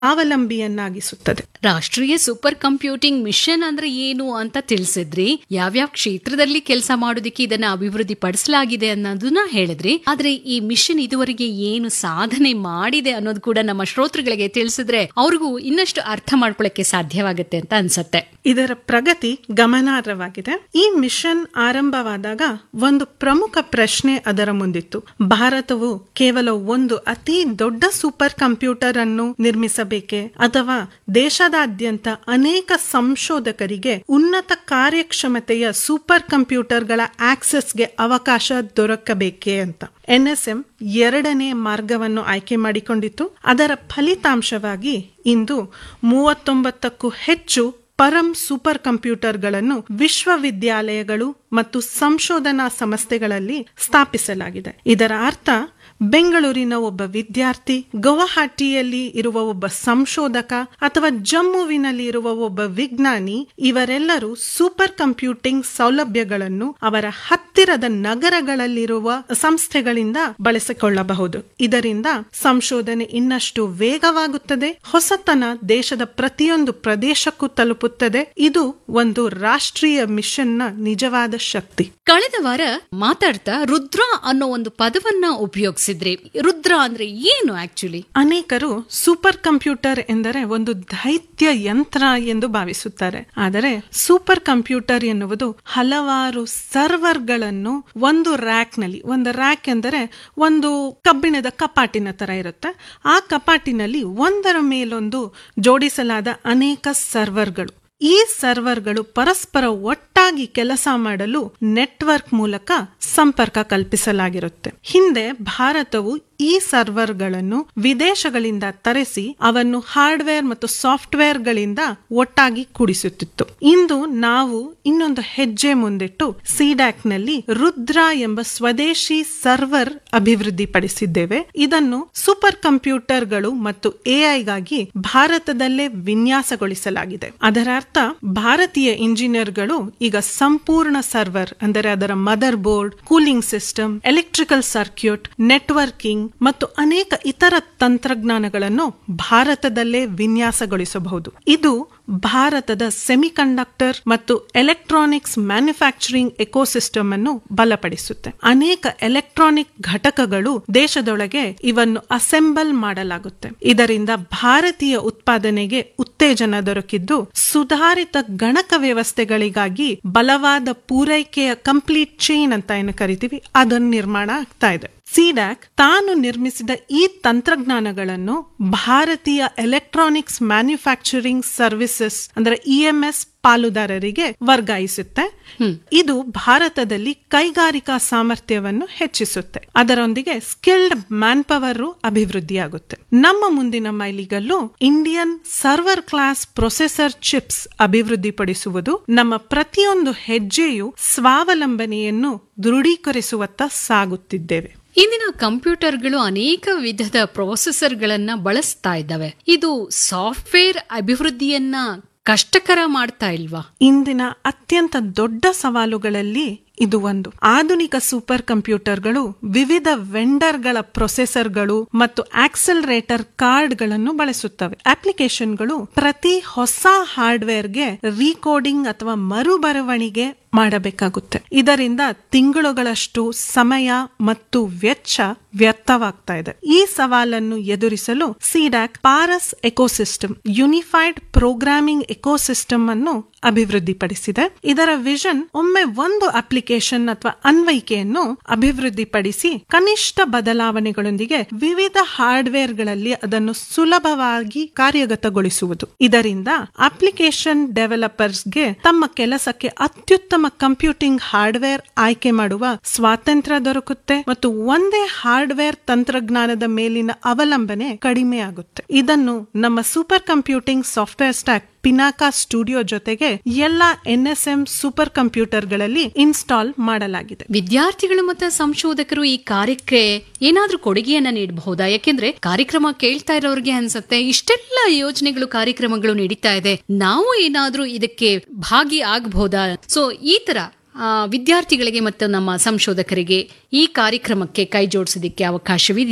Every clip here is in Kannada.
ಅವಲಂಬಿಯನ್ನಾಗಿಸುತ್ತದೆ ರಾಷ್ಟ್ರೀಯ ಸೂಪರ್ ಕಂಪ್ಯೂಟಿಂಗ್ ಮಿಷನ್ ಅಂದ್ರೆ ಏನು ಅಂತ ತಿಳಿಸಿದ್ರಿ ಯಾವ್ಯಾವ ಕ್ಷೇತ್ರದಲ್ಲಿ ಕೆಲಸ ಮಾಡೋದಕ್ಕೆ ಇದನ್ನ ಅಭಿವೃದ್ಧಿ ಪಡಿಸಲಾಗಿದೆ ಅನ್ನೋದನ್ನ ಹೇಳಿದ್ರಿ ಆದ್ರೆ ಈ ಮಿಷನ್ ಇದುವರೆಗೆ ಏನು ಸಾಧನೆ ಮಾಡಿದೆ ಅನ್ನೋದು ಕೂಡ ನಮ್ಮ ಶ್ರೋತೃಗಳಿಗೆ ತಿಳಿಸಿದ್ರೆ ಅವ್ರಿಗೂ ಇನ್ನಷ್ಟು ಅರ್ಥ ಮಾಡ್ಕೊಳ್ಳಕ್ಕೆ ಸಾಧ್ಯವಾಗುತ್ತೆ ಅಂತ ಅನ್ಸತ್ತೆ ಇದರ ಪ್ರಗತಿ ಗಮನಾರ್ಹವಾಗಿದೆ ಈ ಮಿಷನ್ ಆರಂಭವಾದಾಗ ಒಂದು ಪ್ರಮುಖ ಪ್ರಶ್ನೆ ಅದರ ಮುಂದಿತ್ತು ಭಾರತವು ಕೇವಲ ಒಂದು ಅತಿ ದೊಡ್ಡ ಸೂಪರ್ ಕಂಪ್ಯೂಟರ್ ಅನ್ನು ನಿರ್ಮಿಸಬೇಕೆ ಅಥವಾ ದೇಶದಾದ್ಯಂತ ಅನೇಕ ಸಂಶೋಧಕರಿಗೆ ಉನ್ನತ ಕಾರ್ಯಕ್ಷಮತೆಯ ಸೂಪರ್ ಕಂಪ್ಯೂಟರ್ಗಳ ಆಕ್ಸೆಸ್ಗೆ ಅವಕಾಶ ದೊರಕಬೇಕೆ ಅಂತ ಎನ್ಎಸ್ಎಂ ಎರಡನೇ ಮಾರ್ಗವನ್ನು ಆಯ್ಕೆ ಮಾಡಿಕೊಂಡಿತ್ತು ಅದರ ಫಲಿತಾಂಶವಾಗಿ ಇಂದು ಮೂವತ್ತೊಂಬತ್ತಕ್ಕೂ ಹೆಚ್ಚು ಪರಂ ಸೂಪರ್ ಕಂಪ್ಯೂಟರ್ಗಳನ್ನು ವಿಶ್ವವಿದ್ಯಾಲಯಗಳು ಮತ್ತು ಸಂಶೋಧನಾ ಸಂಸ್ಥೆಗಳಲ್ಲಿ ಸ್ಥಾಪಿಸಲಾಗಿದೆ ಇದರ ಅರ್ಥ ಬೆಂಗಳೂರಿನ ಒಬ್ಬ ವಿದ್ಯಾರ್ಥಿ ಗುವಾಹಟಿಯಲ್ಲಿ ಇರುವ ಒಬ್ಬ ಸಂಶೋಧಕ ಅಥವಾ ಜಮ್ಮುವಿನಲ್ಲಿ ಇರುವ ಒಬ್ಬ ವಿಜ್ಞಾನಿ ಇವರೆಲ್ಲರೂ ಸೂಪರ್ ಕಂಪ್ಯೂಟಿಂಗ್ ಸೌಲಭ್ಯಗಳನ್ನು ಅವರ ಹತ್ತಿರದ ನಗರಗಳಲ್ಲಿರುವ ಸಂಸ್ಥೆಗಳಿಂದ ಬಳಸಿಕೊಳ್ಳಬಹುದು ಇದರಿಂದ ಸಂಶೋಧನೆ ಇನ್ನಷ್ಟು ವೇಗವಾಗುತ್ತದೆ ಹೊಸತನ ದೇಶದ ಪ್ರತಿಯೊಂದು ಪ್ರದೇಶಕ್ಕೂ ತಲುಪುತ್ತದೆ ಇದು ಒಂದು ರಾಷ್ಟ್ರೀಯ ಮಿಷನ್ನ ನಿಜವಾದ ಶಕ್ತಿ ಕಳೆದ ವಾರ ಮಾತಾಡ್ತಾ ರುದ್ರ ಅನ್ನೋ ಒಂದು ಪದವನ್ನ ಉಪಯೋಗಿಸಿದ್ರಿ ರುದ್ರ ಅಂದ್ರೆ ಏನು ಆಕ್ಚುಲಿ ಅನೇಕರು ಸೂಪರ್ ಕಂಪ್ಯೂಟರ್ ಎಂದರೆ ಒಂದು ದೈತ್ಯ ಯಂತ್ರ ಎಂದು ಭಾವಿಸುತ್ತಾರೆ ಆದರೆ ಸೂಪರ್ ಕಂಪ್ಯೂಟರ್ ಎನ್ನುವುದು ಹಲವಾರು ಸರ್ವರ್ಗಳನ್ನು ಒಂದು ರ್ಯಾಕ್ ನಲ್ಲಿ ಒಂದು ರ್ಯಾಕ್ ಎಂದರೆ ಒಂದು ಕಬ್ಬಿಣದ ಕಪಾಟಿನ ತರ ಇರುತ್ತೆ ಆ ಕಪಾಟಿನಲ್ಲಿ ಒಂದರ ಮೇಲೊಂದು ಜೋಡಿಸಲಾದ ಅನೇಕ ಸರ್ವರ್ಗಳು ಈ ಸರ್ವರ್ಗಳು ಪರಸ್ಪರ ಒಟ್ಟಾಗಿ ಕೆಲಸ ಮಾಡಲು ನೆಟ್ವರ್ಕ್ ಮೂಲಕ ಸಂಪರ್ಕ ಕಲ್ಪಿಸಲಾಗಿರುತ್ತೆ ಹಿಂದೆ ಭಾರತವು ಈ ಸರ್ವರ್ಗಳನ್ನು ವಿದೇಶಗಳಿಂದ ತರಿಸಿ ಅವನ್ನು ಹಾರ್ಡ್ವೇರ್ ಮತ್ತು ಸಾಫ್ಟ್ವೇರ್ಗಳಿಂದ ಒಟ್ಟಾಗಿ ಕೂಡಿಸುತ್ತಿತ್ತು ಇಂದು ನಾವು ಇನ್ನೊಂದು ಹೆಜ್ಜೆ ಮುಂದಿಟ್ಟು ಸಿಡ್ಯಾಕ್ ನಲ್ಲಿ ರುದ್ರ ಎಂಬ ಸ್ವದೇಶಿ ಸರ್ವರ್ ಅಭಿವೃದ್ಧಿಪಡಿಸಿದ್ದೇವೆ ಇದನ್ನು ಸೂಪರ್ ಕಂಪ್ಯೂಟರ್ಗಳು ಮತ್ತು ಎಐಗಾಗಿ ಭಾರತದಲ್ಲೇ ವಿನ್ಯಾಸಗೊಳಿಸಲಾಗಿದೆ ಅದರ ಅರ್ಥ ಭಾರತೀಯ ಇಂಜಿನಿಯರ್ಗಳು ಈಗ ಸಂಪೂರ್ಣ ಸರ್ವರ್ ಅಂದರೆ ಅದರ motherboard cooling system electrical circuit networking ಮತ್ತು ಅನೇಕ ಇತರ ತಂತ್ರಜ್ಞಾನಗಳನ್ನು ಭಾರತದಲ್ಲೇ ವಿನ್ಯಾಸಗೊಳಿಸಬಹುದು ಇದು ಭಾರತದ ಸೆಮಿಕಂಡಕ್ಟರ್ ಮತ್ತು ಎಲೆಕ್ಟ್ರಾನಿಕ್ಸ್ ಮ್ಯಾನುಫ್ಯಾಕ್ಚರಿಂಗ್ ಎಕೋಸಿಸ್ಟಮ್ ಅನ್ನು ಬಲಪಡಿಸುತ್ತೆ ಅನೇಕ ಎಲೆಕ್ಟ್ರಾನಿಕ್ ಘಟಕಗಳು ದೇಶದೊಳಗೆ ಇವನ್ನು ಅಸೆಂಬಲ್ ಮಾಡಲಾಗುತ್ತೆ ಇದರಿಂದ ಭಾರತೀಯ ಉತ್ಪಾದನೆಗೆ ಉತ್ತೇಜನ ದೊರಕಿದ್ದು ಸುಧಾರಿತ ಗಣಕ ವ್ಯವಸ್ಥೆಗಳಿಗಾಗಿ ಬಲವಾದ ಪೂರೈಕೆಯ ಕಂಪ್ಲೀಟ್ ಚೈನ್ ಅಂತ ಏನು ಕರಿತೀವಿ ಅದನ್ನು ನಿರ್ಮಾಣ ಆಗ್ತಾ ಇದೆ ಸಿಡ್ಯಾಕ್ ತಾನು ನಿರ್ಮಿಸಿದ ಈ ತಂತ್ರಜ್ಞಾನಗಳನ್ನು ಭಾರತೀಯ ಎಲೆಕ್ಟ್ರಾನಿಕ್ಸ್ ಮ್ಯಾನುಫ್ಯಾಕ್ಚರಿಂಗ್ ಸರ್ವಿಸಸ್ ಅಂದ್ರೆ ಇಎಂಎಸ್ ಪಾಲುದಾರರಿಗೆ ವರ್ಗಾಯಿಸುತ್ತೆ ಇದು ಭಾರತದಲ್ಲಿ ಕೈಗಾರಿಕಾ ಸಾಮರ್ಥ್ಯವನ್ನು ಹೆಚ್ಚಿಸುತ್ತೆ ಅದರೊಂದಿಗೆ ಸ್ಕಿಲ್ಡ್ ಮ್ಯಾನ್ ಪವರ್ ಅಭಿವೃದ್ಧಿಯಾಗುತ್ತೆ ನಮ್ಮ ಮುಂದಿನ ಮೈಲಿಗಲ್ಲು Indian server class processor chips ಅಭಿವೃದ್ಧಿಪಡಿಸುವುದು ನಮ್ಮ ಪ್ರತಿಯೊಂದು ಹೆಜ್ಜೆಯು ಸ್ವಾವಲಂಬನೆಯನ್ನು ದೃಢೀಕರಿಸುವತ್ತ ಸಾಗುತ್ತಿದ್ದೇವೆ ಇಂದಿನ ಕಂಪ್ಯೂಟರ್ಗಳು ಅನೇಕ ವಿಧದ ಪ್ರೊಸೆಸರ್ಗಳನ್ನ ಬಳಸ್ತಾ ಇದ್ದಾವೆ ಇದು ಸಾಫ್ಟ್ವೇರ್ ಅಭಿವೃದ್ಧಿಯನ್ನ ಕಷ್ಟಕರ ಮಾಡ್ತಾ ಇಲ್ವಾ ಇಂದಿನ ಅತ್ಯಂತ ದೊಡ್ಡ ಸವಾಲುಗಳಲ್ಲಿ ಇದು ಒಂದು ಆಧುನಿಕ ಸೂಪರ್ ಕಂಪ್ಯೂಟರ್ಗಳು ವಿವಿಧ ವೆಂಡರ್ಗಳ ಪ್ರೊಸೆಸರ್ಗಳು ಮತ್ತು ಆಕ್ಸಲರೇಟರ್ ಕಾರ್ಡ್ಗಳನ್ನು ಬಳಸುತ್ತವೆ ಅಪ್ಲಿಕೇಶನ್ಗಳು ಪ್ರತಿ ಹೊಸ ಹಾರ್ಡ್ವೇರ್ಗೆ ರೀಕೋಡಿಂಗ್ ಅಥವಾ ಮರುಬರವಣಿಗೆ ಮಾಡಬೇಕಾಗುತ್ತೆ ಇದರಿಂದ ತಿಂಗಳುಗಳಷ್ಟು ಸಮಯ ಮತ್ತು ವೆಚ್ಚ ವ್ಯರ್ಥವಾಗ್ತಾ ಇದೆ ಈ ಸವಾಲನ್ನು ಎದುರಿಸಲು CDAC Paras ecosystem unified programming ecosystem ಅನ್ನು ಅಭಿವೃದ್ಧಿಪಡಿಸಿದೆ ಇದರ ವಿಷನ್ ಒಮ್ಮೆ ಒಂದು ಅಪ್ಲಿಕೇಶನ್ ಅಥವಾ ಅನ್ವಯಿಕೆಯನ್ನು ಅಭಿವೃದ್ಧಿಪಡಿಸಿ ಕನಿಷ್ಠ ಬದಲಾವಣೆಗಳೊಂದಿಗೆ ವಿವಿಧ ಹಾರ್ಡ್ವೇರ್ಗಳಲ್ಲಿ ಅದನ್ನು ಸುಲಭವಾಗಿ ಕಾರ್ಯಗತಗೊಳಿಸುವುದು ಇದರಿಂದ ಅಪ್ಲಿಕೇಶನ್ ಡೆವಲಪರ್ಸ್ಗೆ ತಮ್ಮ ಕೆಲಸಕ್ಕೆ ಅತ್ಯುತ್ತಮ ಕಂಪ್ಯೂಟಿಂಗ್ ಹಾರ್ಡ್ವೇರ್ ಆಯ್ಕೆ ಮಾಡುವ ಸ್ವಾತಂತ್ರ್ಯ ದೊರಕುತ್ತೆ ಮತ್ತು ಒಂದೇ ಹಾರ್ಡ್ವೇರ್ ತಂತ್ರಜ್ಞಾನದ ಮೇಲಿನ ಅವಲಂಬನೆ ಕಡಿಮೆ ಆಗುತ್ತೆ ಇದನ್ನು ನಮ್ಮ super computing software stack Pinaka studio ಜೊತೆಗೆ ಎಲ್ಲ ಎನ್ಎಸ್ಎಂ ಸೂಪರ್ ಕಂಪ್ಯೂಟರ್ಗಳಲ್ಲಿ ಇನ್ಸ್ಟಾಲ್ ಮಾಡಲಾಗಿದೆ ವಿದ್ಯಾರ್ಥಿಗಳು ಮತ್ತು ಸಂಶೋಧಕರು ಈ ಕಾರ್ಯಕ್ಕೆ ಏನಾದ್ರೂ ಕೊಡುಗೆಯನ್ನ ನೀಡಬಹುದಾ ಯಾಕೆಂದ್ರೆ ಕಾರ್ಯಕ್ರಮ ಕೇಳ್ತಾ ಇರೋರಿಗೆ ಅನ್ಸುತ್ತೆ ಇಷ್ಟೆಲ್ಲ ಯೋಜನೆಗಳು ಕಾರ್ಯಕ್ರಮಗಳು ನಡೀತಾ ಇದೆ ನಾವು ಏನಾದ್ರೂ ಇದಕ್ಕೆ ಭಾಗಿ ಆಗಬಹುದಾ ಸೊ ಈ ತರ ಆ, ವಿದ್ಯಾರ್ಥಿಗಳಿಗೆ ಮತ್ತು ನಮ್ಮ ಸಂಶೋಧಕರಿಗೆ ಈ ಕಾರ್ಯಕ್ರಮಕ್ಕೆ ಕೈ ಜೋಡಿಸೋದಕ್ಕೆ ಅವಕಾಶವಿದೆಯಾ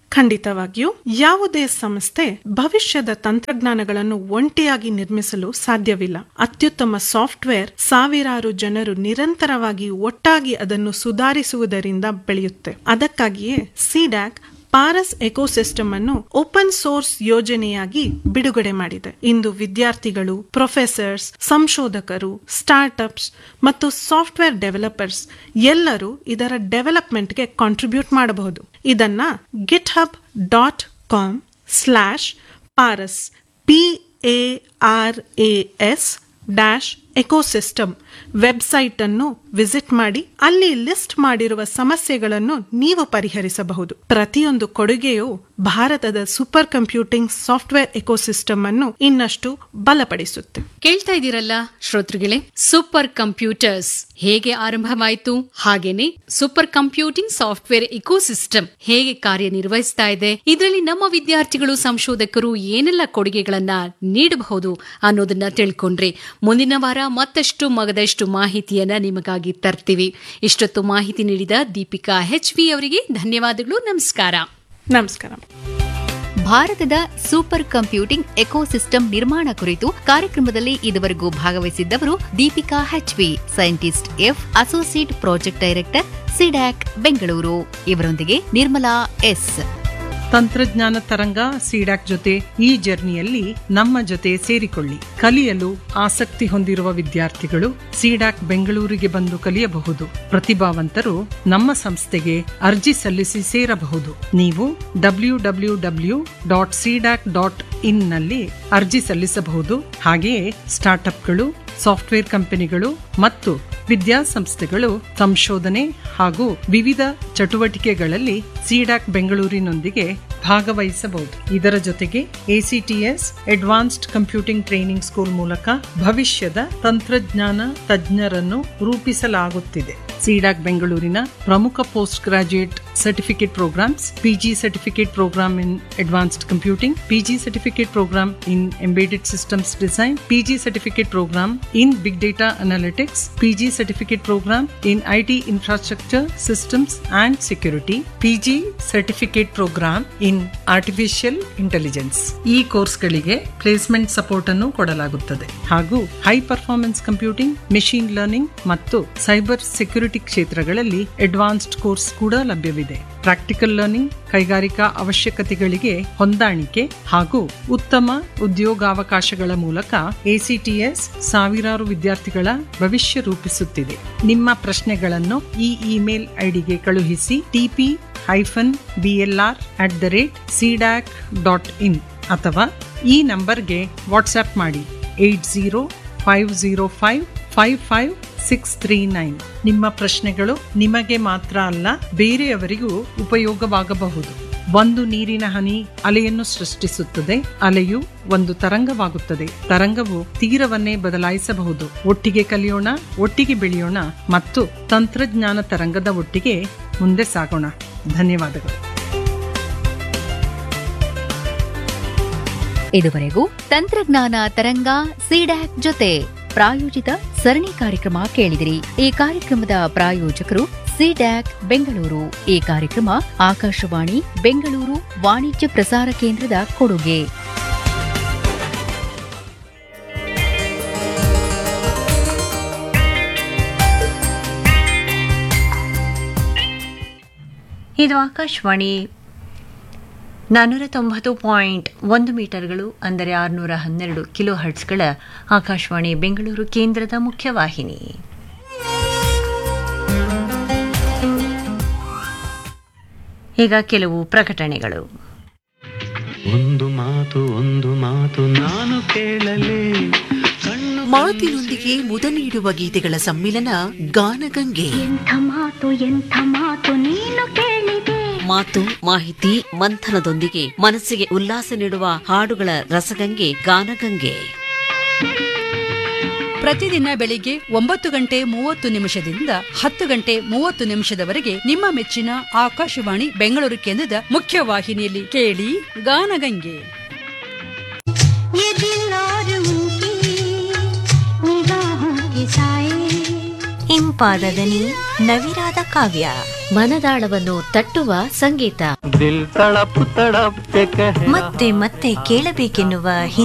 ಖಂಡಿತವಾಗಿಯೂ ಯಾವುದೇ ಸಂಸ್ಥೆ ಭವಿಷ್ಯದ ತಂತ್ರಜ್ಞಾನಗಳನ್ನು ಒಂಟಿಯಾಗಿ ನಿರ್ಮಿಸಲು ಸಾಧ್ಯವಿಲ್ಲ ಅತ್ಯುತ್ತಮ ಸಾಫ್ಟ್ವೇರ್ ಸಾವಿರಾರು ಜನರು ನಿರಂತರವಾಗಿ ಒಟ್ಟಾಗಿ ಅದನ್ನು ಸುಧಾರಿಸುವುದರಿಂದ ಬೆಳೆಯುತ್ತೆ ಅದಕ್ಕಾಗಿಯೇ ಸಿಡ್ಯಾಕ್ ಪಾರಸ್ ಎಕೋಸಿಸ್ಟಮ್ ಅನ್ನು ಓಪನ್ ಸೋರ್ಸ್ ಯೋಜನೆಯಾಗಿ ಬಿಡುಗಡೆ ಮಾಡಿದೆ ಇಂದು ವಿದ್ಯಾರ್ಥಿಗಳು ಪ್ರೊಫೆಸರ್ಸ್ ಸಂಶೋಧಕರು ಸ್ಟಾರ್ಟ್ಅಪ್ಸ್ ಮತ್ತು ಸಾಫ್ಟ್ವೇರ್ ಡೆವಲಪರ್ಸ್ ಎಲ್ಲರೂ ಇದರ ಡೆವಲಪ್ಮೆಂಟ್ಗೆ ಕಾಂಟ್ರಿಬ್ಯೂಟ್ ಮಾಡಬಹುದು ಇದನ್ನ GitHub dot com slash Paras P A R A S dash ecosystem website ಅನ್ನು ವಿಸಿಟ್ ಮಾಡಿ ಅಲ್ಲಿ ಲಿಸ್ಟ್ ಮಾಡಿರುವ ಸಮಸ್ಯೆಗಳನ್ನು ನೀವು ಪರಿಹರಿಸಬಹುದು ಪ್ರತಿಯೊಂದು ಕೊಡುಗೆಯು ಭಾರತದ ಸೂಪರ್ ಕಂಪ್ಯೂಟಿಂಗ್ ಸಾಫ್ಟ್ವೇರ್ ಎಕೋಸಿಸ್ಟಮ್ ಅನ್ನು ಇನ್ನಷ್ಟು ಬಲಪಡಿಸುತ್ತೆ ಕೇಳ್ತಾ ಇದ್ದೀರಲ್ಲ ಶ್ರೋತೃಗಳೇ ಸೂಪರ್ ಕಂಪ್ಯೂಟರ್ಸ್ ಹೇಗೆ ಆರಂಭವಾಯಿತು ಹಾಗೇನೆ ಸೂಪರ್ ಕಂಪ್ಯೂಟಿಂಗ್ ಸಾಫ್ಟ್ವೇರ್ ಇಕೋಸಿಸ್ಟಮ್ ಹೇಗೆ ಕಾರ್ಯನಿರ್ವಹಿಸ್ತಾ ಇದೆ ಇದರಲ್ಲಿ ನಮ್ಮ ವಿದ್ಯಾರ್ಥಿಗಳು ಸಂಶೋಧಕರು ಏನೆಲ್ಲ ಕೊಡುಗೆಗಳನ್ನ ನೀಡಬಹುದು ಅನ್ನೋದನ್ನ ತಿಳ್ಕೊಂಡ್ರೆ ಮುಂದಿನ ವಾರ ಮತ್ತಷ್ಟು ಮಗದಷ್ಟು ಮಾಹಿತಿಯನ್ನ ನಿಮಗಾಗಿ ತರ್ತೀವಿ ಇಷ್ಟೊತ್ತು ಮಾಹಿತಿ ನೀಡಿದ ದೀಪಿಕಾ ಹೆಚ್ ವಿ ಅವರಿಗೆ ಧನ್ಯವಾದಗಳು ನಮಸ್ಕಾರ ನಮಸ್ಕಾರ ಭಾರತದ ಸೂಪರ್ ಕಂಪ್ಯೂಟಿಂಗ್ ಎಕೋಸಿಸ್ಟಮ್ ನಿರ್ಮಾಣ ಕುರಿತು ಕಾರ್ಯಕ್ರಮದಲ್ಲಿ ಇದುವರೆಗೂ ಭಾಗವಹಿಸಿದ್ದವರು Deepika H V scientist F associate project director CDAC Bengaluru ಇವರೊಂದಿಗೆ ನಿರ್ಮಲಾ ಎಸ್ ತಂತ್ರಜ್ಞಾನ ತರಂಗ ಸಿಡಾಕ್ ಜೊತೆ ಈ ಜರ್ನಿಯಲ್ಲಿ ನಮ್ಮ ಜೊತೆ ಸೇರಿಕೊಳ್ಳಿ ಕಲಿಯಲು ಆಸಕ್ತಿ ಹೊಂದಿರುವ ವಿದ್ಯಾರ್ಥಿಗಳು ಸಿಡಾಕ್ ಬೆಂಗಳೂರಿಗೆ ಬಂದು ಕಲಿಯಬಹುದು ಪ್ರತಿಭಾವಂತರು ನಮ್ಮ ಸಂಸ್ಥೆಗೆ ಅರ್ಜಿ ಸಲ್ಲಿಸಿ ಸೇರಬಹುದು ನೀವು W W W dot CDAC dot in ನಲ್ಲಿ ಅರ್ಜಿ ಸಲ್ಲಿಸಬಹುದು ಹಾಗೆಯೇ ಸ್ಟಾರ್ಟ್ಅಪ್ಗಳು ಸಾಫ್ಟ್ವೇರ್ ಕಂಪನಿಗಳು ಮತ್ತು ವಿದ್ಯಾಸಂಸ್ಥೆಗಳು ಸಂಶೋಧನೆ ಹಾಗೂ ವಿವಿಧ ಚಟುವಟಿಕೆಗಳಲ್ಲಿ ಸಿಡಾಕ್ ಬೆಂಗಳೂರಿನೊಂದಿಗೆ ಭಾಗವಹಿಸಬಹುದು ಇದರ ಜೊತೆಗೆ ACTS advanced computing training school ಮೂಲಕ ಭವಿಷ್ಯದ ತಂತ್ರಜ್ಞಾನ ತಜ್ಞರನ್ನು ರೂಪಿಸಲಾಗುತ್ತಿದೆ ಸಿಡಾಕ್ ಬೆಂಗಳೂರಿನ ಪ್ರಮುಖ post graduate certificate programs PG certificate program in advanced computing PG certificate program in embedded systems design PG certificate program in big data analytics PG certificate program in IT infrastructure systems and security PG certificate program in artificial intelligence ಈ ಕೋರ್ಸ್ಗಳಿಗೆ ಪ್ಲೇಸ್ಮೆಂಟ್ ಸಪೋರ್ಟ್ ಅನ್ನು ಕೊಡಲಾಗುತ್ತದೆ ಹಾಗೂ high performance computing machine learning ಮತ್ತು ಸೈಬರ್ ಸೆಕ್ಯೂರಿಟಿ ಕ್ಷೇತ್ರಗಳಲ್ಲಿ ಅಡ್ವಾನ್ಸ್ಡ್ ಕೋರ್ಸ್ ಕೂಡ ಲಭ್ಯವಿದೆ ಪ್ರಾಕ್ಟಿಕಲ್ ಲರ್ನಿಂಗ್ ಕೈಗಾರಿಕಾ ಅವಶ್ಯಕತೆಗಳಿಗೆ ಹೊಂದಾಣಿಕೆ ಹಾಗೂ ಉತ್ತಮ ಉದ್ಯೋಗಾವಕಾಶಗಳ ಮೂಲಕ ಎಸಿಟಿಎಸ್ ಸಾವಿರಾರು ವಿದ್ಯಾರ್ಥಿಗಳ ಭವಿಷ್ಯ ರೂಪಿಸುತ್ತಿದೆ ನಿಮ್ಮ ಪ್ರಶ್ನೆಗಳನ್ನು ಈ ಇಮೇಲ್ ಐಡಿಗೆ ಕಳುಹಿಸಿ TP hyphen BLR at the rate CDAC dot in ಅಥವಾ ಈ ನಂಬರ್ಗೆ ವಾಟ್ಸ್ಆಪ್ ಮಾಡಿ eight zero five zero five five five six three nine ನಿಮ್ಮ ಪ್ರಶ್ನೆಗಳು ನಿಮಗೆ ಮಾತ್ರ ಅಲ್ಲ ಬೇರೆಯವರಿಗೂ ಉಪಯೋಗವಾಗಬಹುದು ಒಂದು ನೀರಿನ ಹನಿ ಅಲೆಯನ್ನು ಸೃಷ್ಟಿಸುತ್ತದೆ ಅಲೆಯು ಒಂದು ತರಂಗವಾಗುತ್ತದೆ ತರಂಗವು ತೀರವನ್ನೇ ಬದಲಾಯಿಸಬಹುದು ಒಟ್ಟಿಗೆ ಕಲಿಯೋಣ ಒಟ್ಟಿಗೆ ಬೆಳೆಯೋಣ ಮತ್ತು ತಂತ್ರಜ್ಞಾನ ತರಂಗದ ಒಟ್ಟಿಗೆ ಮುಂದೆ ಸಾಗೋಣ ಧನ್ಯವಾದಗಳು ಇದುವರೆಗೂ ತಂತ್ರಜ್ಞಾನ ತರಂಗ ಸಿಡ್ಯಾಕ್ ಜೊತೆ ಪ್ರಾಯೋಜಿತ ಸರಣಿ ಕಾರ್ಯಕ್ರಮ ಕೇಳಿದಿರಿ ಈ ಕಾರ್ಯಕ್ರಮದ ಪ್ರಾಯೋಜಕರು ಸಿಡ್ಯಾಕ್ ಬೆಂಗಳೂರು ಈ ಕಾರ್ಯಕ್ರಮ ಆಕಾಶವಾಣಿ ಬೆಂಗಳೂರು ವಾಣಿಜ್ಯ ಪ್ರಸಾರ ಕೇಂದ್ರದ ಕೊಡುಗೆ ಇದು ಆಕಾಶವಾಣಿ ನಾನ್ನೂರ ತೊಂಬತ್ತು ಪಾಯಿಂಟ್ ಒಂದು ಮೀಟರ್ಗಳು ಅಂದರೆ ಆರುನೂರ ಹನ್ನೆರಡು ಕಿಲೋ ಹರ್ಟ್ಸ್ಗಳ ಆಕಾಶವಾಣಿ ಬೆಂಗಳೂರು ಕೇಂದ್ರದ ಮುಖ್ಯವಾಹಿನಿ ಈಗ ಕೆಲವು ಪ್ರಕಟಣೆಗಳು ಒಂದು ಮಾತು ಒಂದು ಮಾತು ನಾನು ಕೇಳಲೇ ಕಣ್ಣು ಮಾತಿನೊಂದಿಗೆ ಮುದ ನೀಡುವ ಗೀತೆಗಳ ಸಮ್ಮಿಲನ ಗಾನಗಂಗೆ ಎಂಥ ಮಾತು ಎಂಥ ಮಾತು ನೀನು ಕೇಳಿದೆ ಮಾತು ಮಾಹಿತಿ ಮಂಥನದೊಂದಿಗೆ ಮನಸ್ಸಿಗೆ ಉಲ್ಲಾಸ ನೀಡುವ ಹಾಡುಗಳ ರಸಗಂಗೆ ಗಾನಗಂಗೆ ಪ್ರತಿದಿನ ಬೆಳಿಗ್ಗೆ ಒಂಬತ್ತು ಗಂಟೆ ಮೂವತ್ತು ನಿಮಿಷದಿಂದ ಹತ್ತು ಗಂಟೆ ಮೂವತ್ತು ನಿಮಿಷದವರೆಗೆ ನಿಮ್ಮ ಮೆಚ್ಚಿನ ಆಕಾಶವಾಣಿ ಬೆಂಗಳೂರು ಕೇಂದ್ರದ ಮುಖ್ಯವಾಹಿನಿಯಲ್ಲಿ ಕೇಳಿ ಗಾನಗಂಗೆ ये दिल और उनकी निगाहों के साए ಇಂಥ ತಂಪಾದ ದನಿ ನವಿರಾದ ಕಾವ್ಯ ಮನದಾಳವನ್ನು ತಟ್ಟುವ ಸಂಗೀತ ದಿಲ್ ತಳಪ್ ತಳಪ್ ಮತ್ತೆ ಮತ್ತೆ ಕೇಳಬೇಕೆನ್ನುವ